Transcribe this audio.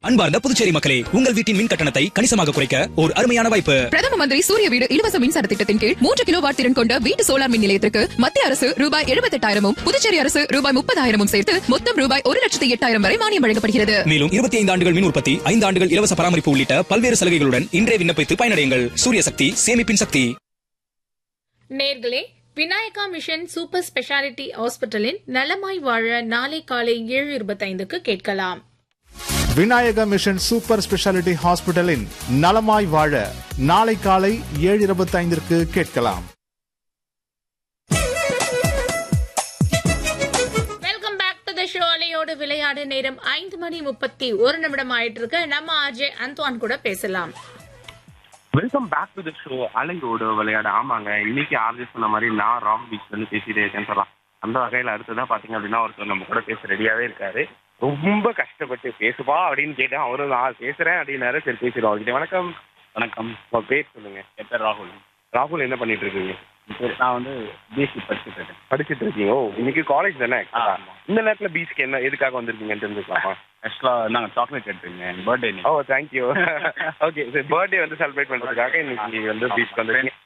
அன்பார்ந்த புதுச்சேரி மக்களே உங்கள் வீட்டின் மின் கட்டணத்தை கணிசமாக குறைக்க ஒரு அருமையான வாய்ப்பு பிரதம மந்திரி சூரிய வீடு இலவச மின்சார திட்டத்தின் கீழ் மூன்று கிலோ வாட் திறன் கொண்ட வீட்டு சோலார் மின் நிலையத்திற்கு மத்திய அரசு ரூபாய் எழுபத்தெட்டாயிரமும் புதுச்சேரி அரசு ரூபாய் முப்பதாயிரமும் சேர்த்து மொத்தம் ரூபாய் ஒரு லட்சத்தி எட்டாயிரம் வரை மானியம் வழங்கப்படுகிறது மேலும் இருபத்தி ஐந்து ஆண்டுகள் மின் உற்பத்தி ஐந்து ஆண்டுகள் இலவச பராமரிப்பு உள்ளிட்ட பல்வேறு சலுகைகளுடன் இன்றே விண்ணப்பித்து பயனடையுங்கள் சூரிய சக்தி சேமிப்பின் சக்தி நேர்களே விநாயகா மிஷன் சூப்பர் ஸ்பெஷாலிட்டி ஹாஸ்பிட்டலின் நலமாய் வாழ நாளை காலை ஏழு இருபத்தைந்துக்கு கேட்கலாம் விநாயக மிஷன் சூப்பர் ஸ்பெஷாலிட்டி ஹாஸ்பிட்டலின் நலமாய் வாழ நாளை காலை ஏழு இருபத்தைந்திற்கு கேட்கலாம் welcome back to the show அலையோடு விளையாடு நேரம் ஐந்து மணி முப்பத்தி ஒரு நிமிடம் ஆயிட்டு இருக்கு நம்ம ஆர்ஜே அந்த்வான் கூட பேசலாம் welcome back to the show அலையோடு விளையாட ஆமாங்க இன்னைக்கு ஆர்ஜி சொன்ன மாதிரி நான் ராம் பீச் வந்து பேசிட்டே இருக்கேன்னு சொல்லலாம் அந்த வகையில அடுத்ததா பாத்தீங்க அப்படின்னா ஒருத்தர் நம்ம கூட பேச ரெடியாவே இருக்காரு ரொம்ப கஷ்டப்பட்டு பேசுவா அப்படின்னு கேட்டேன் அவரும் நான் பேசுறேன் அப்படின்னாரு சரி பேசிடுவோம் அவர்கிட்ட வணக்கம் வணக்கம் உங்க பேர் சொல்லுங்க என் பேர் ராகுல் ராகுல் என்ன பண்ணிட்டு இருக்கீங்க நான் வந்து பிஎஸ்சி படிச்சுட்டு இருக்கேன் படிச்சுட்டு இருக்கீங்க ஓ இன்னைக்கு காலேஜ் தானே இந்த நேரத்துல பீச்சுக்கு என்ன எதுக்காக வந்திருக்கீங்கன்னு தெரிஞ்சுக்கலாமா ஆக்சுவலாக நாங்கள் சாக்லேட் எடுத்துருங்க பர்த்டே ஓ தேங்க்யூ ஓகே சரி பர்த்டே வந்து செலிப்ரேட் பண்றதுக்காக இன்னைக்கு வந்து பீச் வந்து